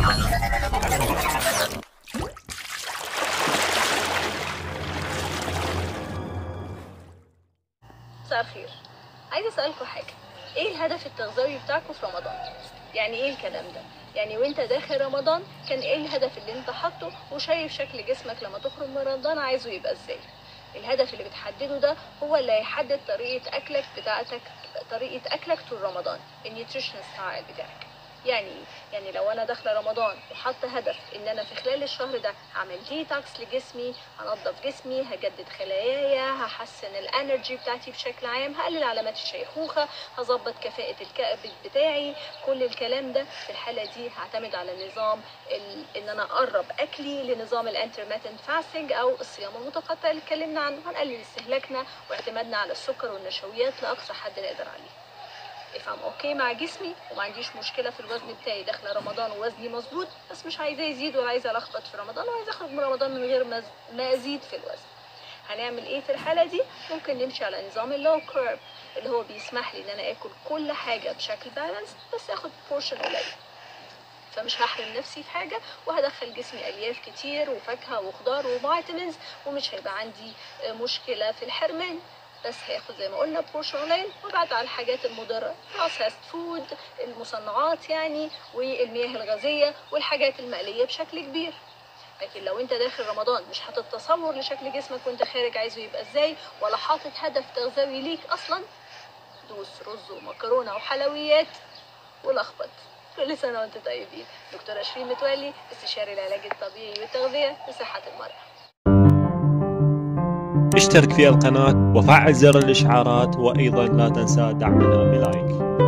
مساء الخير عايزه اسالكم حاجه ايه الهدف التغذوي بتاعكم في رمضان يعني ايه الكلام ده يعني وانت داخل رمضان كان ايه الهدف اللي انت حاطه وشايف شكل جسمك لما تخرج من رمضان عايزه يبقى ازاي الهدف اللي بتحدده ده هو اللي هيحدد طريقه اكلك بتاعتك طريقه اكلك طول رمضان النيوتريشن ستايل بتاعك يعني إيه؟ يعني لو انا داخله رمضان وحاطه هدف ان انا في خلال الشهر ده هعمل ديتوكس لجسمي هنضف جسمي هجدد خلاياي هحسن الانرجي بتاعتي بشكل عام هقلل علامات الشيخوخه هظبط كفاءه الكبد بتاعي كل الكلام ده في الحاله دي هعتمد على نظام ال... ان انا اقرب اكلي لنظام الانترميتنت فاستنج او الصيام المتقطع اللي اتكلمنا عنه هنقلل استهلاكنا واعتمادنا على السكر والنشويات لاقصى حد نقدر عليه افهم اوكي مع جسمي وما عنديش مشكله في الوزن بتاعي داخله رمضان ووزني مظبوط بس مش عايزاه يزيد ولا عايزه الخبط في رمضان وعايزه اخرج من رمضان من غير ما أز- ما ازيد في الوزن هنعمل ايه في الحاله دي ممكن نمشي على نظام اللو كيرب اللي هو بيسمح لي ان انا اكل كل حاجه بشكل بالانس بس اخد بورشن قليل فمش هحرم نفسي في حاجه وهدخل جسمي الياف كتير وفاكهه وخضار وفيتامينز ومش هيبقى عندي آه، مشكله في الحرمان بس هياخد زي ما قلنا بورشن قليل وبعد على الحاجات المضره بروسيسد فود المصنعات يعني والمياه الغازيه والحاجات المقليه بشكل كبير لكن لو انت داخل رمضان مش حاطط تصور لشكل جسمك وانت خارج عايزه يبقى ازاي ولا حاطط هدف تغذوي ليك اصلا دوس رز ومكرونه وحلويات ولخبط كل سنه وانتم طيبين دكتوره شيرين متولي استشاري العلاج الطبيعي والتغذيه لصحه المراه اشترك في القناة وفعل زر الإشعارات وأيضا لا تنسى دعمنا بلايك